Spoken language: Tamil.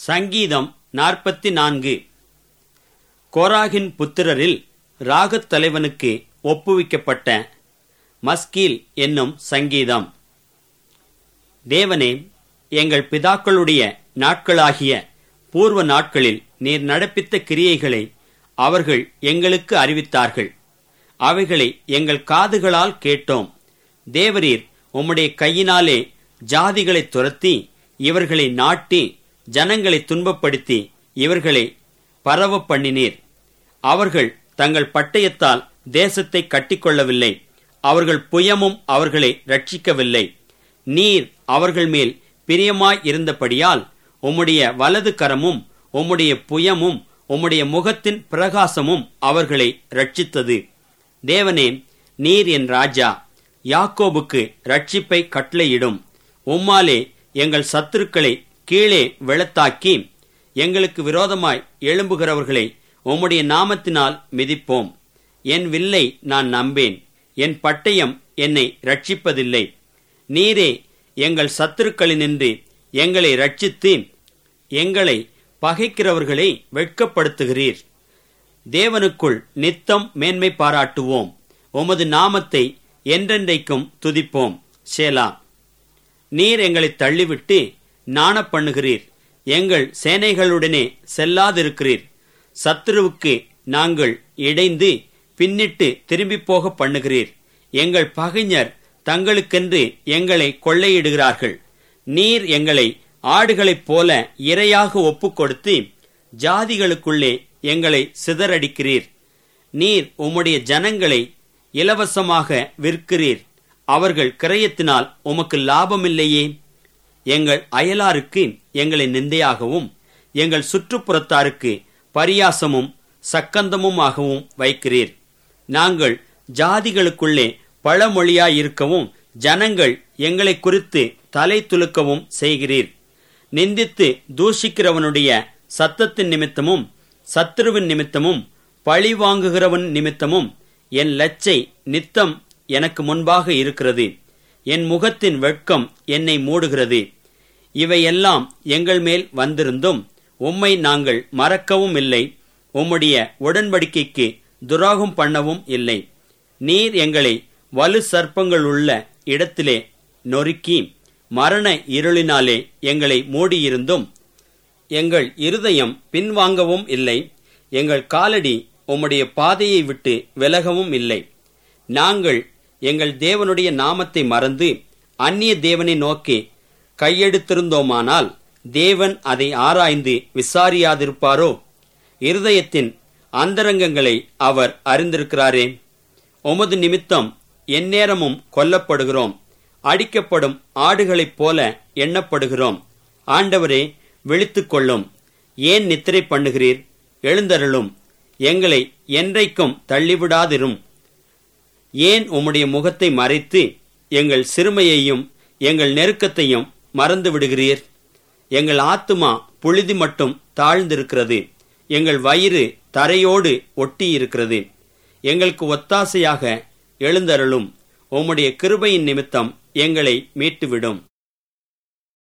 சங்கீதம் நாற்பத்தி நான்கு கோராகின் புத்திரரில் ராகத் தலைவனுக்கு ஒப்புவிக்கப்பட்ட மஸ்கீல் என்னும் சங்கீதம் தேவனே எங்கள் பிதாக்களுடைய நாட்களாகிய பூர்வ நாட்களில் நீர் நடப்பித்த கிரியைகளை அவர்கள் எங்களுக்கு அறிவித்தார்கள் அவைகளை எங்கள் காதுகளால் கேட்டோம் தேவரீர் உம்முடைய கையினாலே ஜாதிகளை துரத்தி இவர்களை நாட்டி ஜனங்களை துன்பப்படுத்தி இவர்களை பரவ பண்ணினீர் அவர்கள் தங்கள் பட்டயத்தால் தேசத்தை கட்டிக்கொள்ளவில்லை அவர்கள் புயமும் அவர்களை ரட்சிக்கவில்லை நீர் அவர்கள் மேல் பிரியமாய் இருந்தபடியால் உம்முடைய வலது கரமும் உம்முடைய புயமும் உம்முடைய முகத்தின் பிரகாசமும் அவர்களை ரட்சித்தது தேவனே நீர் என் ராஜா யாக்கோபுக்கு ரட்சிப்பை கட்டளையிடும் உம்மாலே எங்கள் சத்துருக்களை கீழே வெளத்தாக்கி எங்களுக்கு விரோதமாய் எழும்புகிறவர்களை உம்முடைய நாமத்தினால் மிதிப்போம் என் வில்லை நான் நம்பேன் என் பட்டயம் என்னை ரட்சிப்பதில்லை நீரே எங்கள் சத்துருக்களினின்று எங்களை ரட்சித்து எங்களை பகைக்கிறவர்களை வெட்கப்படுத்துகிறீர் தேவனுக்குள் நித்தம் மேன்மை பாராட்டுவோம் உமது நாமத்தை என்றென்றைக்கும் துதிப்போம் ஷேலா நீர் எங்களை தள்ளிவிட்டு நாண பண்ணுகிறீர் எங்கள் சேனைகளுடனே செல்லாதிருக்கிறீர் சத்துருவுக்கு நாங்கள் இடைந்து பின்னிட்டு திரும்பி போக பண்ணுகிறீர் எங்கள் பகைஞர் தங்களுக்கென்று எங்களை கொள்ளையிடுகிறார்கள் நீர் எங்களை ஆடுகளைப் போல இரையாக ஒப்புக் கொடுத்து ஜாதிகளுக்குள்ளே எங்களை சிதறடிக்கிறீர் நீர் உம்முடைய ஜனங்களை இலவசமாக விற்கிறீர் அவர்கள் கிரயத்தினால் உமக்கு லாபமில்லையே எங்கள் அயலாருக்கு எங்களை நிந்தையாகவும் எங்கள் சுற்றுப்புறத்தாருக்கு பரியாசமும் சக்கந்தமுமாகவும் வைக்கிறீர் நாங்கள் ஜாதிகளுக்குள்ளே பழமொழியாயிருக்கவும் ஜனங்கள் எங்களை குறித்து தலை துலுக்கவும் செய்கிறீர் நிந்தித்து தூஷிக்கிறவனுடைய சத்தத்தின் நிமித்தமும் சத்துருவின் நிமித்தமும் பழி வாங்குகிறவன் நிமித்தமும் என் லச்சை நித்தம் எனக்கு முன்பாக இருக்கிறது என் முகத்தின் வெட்கம் என்னை மூடுகிறது இவையெல்லாம் எங்கள் மேல் வந்திருந்தும் உம்மை நாங்கள் மறக்கவும் இல்லை உம்முடைய உடன்படிக்கைக்கு துரோகம் பண்ணவும் இல்லை நீர் எங்களை வலு சர்ப்பங்கள் உள்ள இடத்திலே நொறுக்கி மரண இருளினாலே எங்களை மூடியிருந்தும் எங்கள் இருதயம் பின்வாங்கவும் இல்லை எங்கள் காலடி உம்முடைய பாதையை விட்டு விலகவும் இல்லை நாங்கள் எங்கள் தேவனுடைய நாமத்தை மறந்து அந்நிய தேவனை நோக்கி கையெடுத்திருந்தோமானால் தேவன் அதை ஆராய்ந்து விசாரியாதிருப்பாரோ இருதயத்தின் அந்தரங்கங்களை அவர் அறிந்திருக்கிறாரே உமது நிமித்தம் எந்நேரமும் கொல்லப்படுகிறோம் அடிக்கப்படும் ஆடுகளைப் போல எண்ணப்படுகிறோம் ஆண்டவரே விழித்துக் கொள்ளும் ஏன் நித்திரை பண்ணுகிறீர் எழுந்தருளும் எங்களை என்றைக்கும் தள்ளிவிடாதிரும் ஏன் உம்முடைய முகத்தை மறைத்து எங்கள் சிறுமையையும் எங்கள் நெருக்கத்தையும் மறந்து விடுகிறீர் எங்கள் ஆத்துமா புழுதி மட்டும் தாழ்ந்திருக்கிறது எங்கள் வயிறு தரையோடு ஒட்டி இருக்கிறது எங்களுக்கு ஒத்தாசையாக எழுந்தருளும் உம்முடைய கிருபையின் நிமித்தம் எங்களை மீட்டுவிடும்